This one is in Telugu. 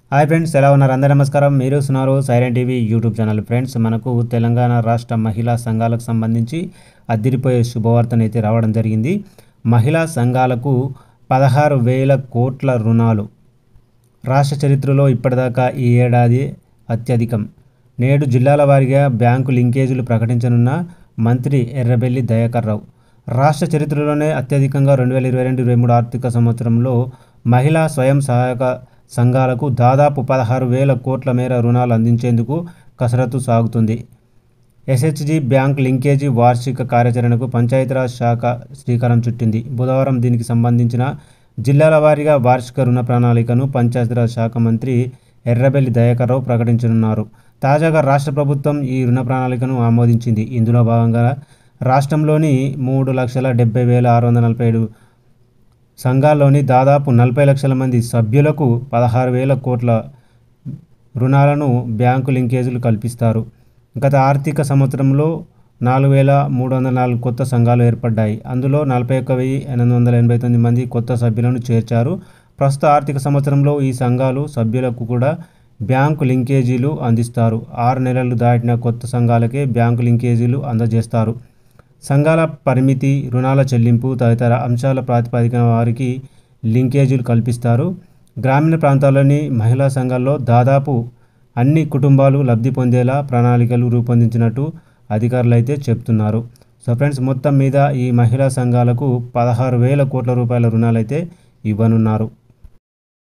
హాయ్ ఫ్రెండ్స్ ఎలా ఉన్నారు అందరూ నమస్కారం మీరు చూస్తున్నారు Siren TV YouTube channel friends మనకు తెలంగాణ రాష్ట్ర మహిళా సంఘాలకు సంబంధించి అద్దిరిపోయే శుభవార్తను అయితే రావడం జరిగింది మహిళా సంఘాలకు పదహారు వేల కోట్ల రుణాలు రాష్ట్ర చరిత్రలో ఇప్పటిదాకా ఈ ఏడాది అత్యధికం నేడు జిల్లాల వారీగా బ్యాంకు లింకేజీలు ప్రకటించనున్న మంత్రి ఎర్రబెల్లి దయాకర్ రావు రాష్ట్ర చరిత్రలోనే అత్యధికంగా రెండు వేల ఇరవై రెండు ఇరవై మూడు ఆర్థిక సంవత్సరంలో మహిళా స్వయం సహాయక సంఘాలకు దాదాపు పదహారు వేల కోట్ల మేర రుణాలు అందించేందుకు కసరత్తు సాగుతుంది ఎస్హెచ్జి బ్యాంక్ లింకేజీ వార్షిక కార్యాచరణకు పంచాయతీరాజ్ శాఖ శ్రీకారం చుట్టింది బుధవారం దీనికి సంబంధించిన జిల్లాల వారీగా వార్షిక రుణ ప్రణాళికను పంచాయతీరాజ్ శాఖ మంత్రి ఎర్రబెల్లి దయాకర్ రావు ప్రకటించనున్నారు తాజాగా రాష్ట్ర ప్రభుత్వం ఈ రుణ ప్రణాళికను ఆమోదించింది ఇందులో భాగంగా రాష్ట్రంలోని మూడు లక్షల డెబ్బై వేల ఆరు వందల నలభై ఏడు సంఘాల్లోని దాదాపు నలభై లక్షల మంది సభ్యులకు పదహారు వేల కోట్ల రుణాలను బ్యాంకు లింకేజీలు కల్పిస్తారు గత ఆర్థిక సంవత్సరంలో నాలుగు వేల మూడు వందల నాలుగు కొత్త సంఘాలు ఏర్పడ్డాయి అందులో నలభై ఒక్క వెయ్యి ఎనిమిది వందల ఎనభై తొమ్మిది మంది కొత్త సభ్యులను చేర్చారు ప్రస్తుత ఆర్థిక సంవత్సరంలో ఈ సంఘాలు సభ్యులకు కూడా బ్యాంకు లింకేజీలు అందిస్తారు ఆరు నెలలు దాటిన కొత్త సంఘాలకే బ్యాంకు లింకేజీలు అందజేస్తారు సంఘాల పరిమితి రుణాల చెల్లింపు తదితర అంశాల ప్రాతిపదికన వారికి లింకేజీలు కల్పిస్తారు గ్రామీణ ప్రాంతాల్లోని మహిళా సంఘాల్లో దాదాపు అన్ని కుటుంబాలు లబ్ధి పొందేలా ప్రణాళికలు రూపొందించినట్టు అధికారులు అయితే చెప్తున్నారు సో ఫ్రెండ్స్ మొత్తం మీద ఈ మహిళా సంఘాలకు పదహారు వేల కోట్ల రూపాయల రుణాలు అయితే ఇవ్వనున్నారు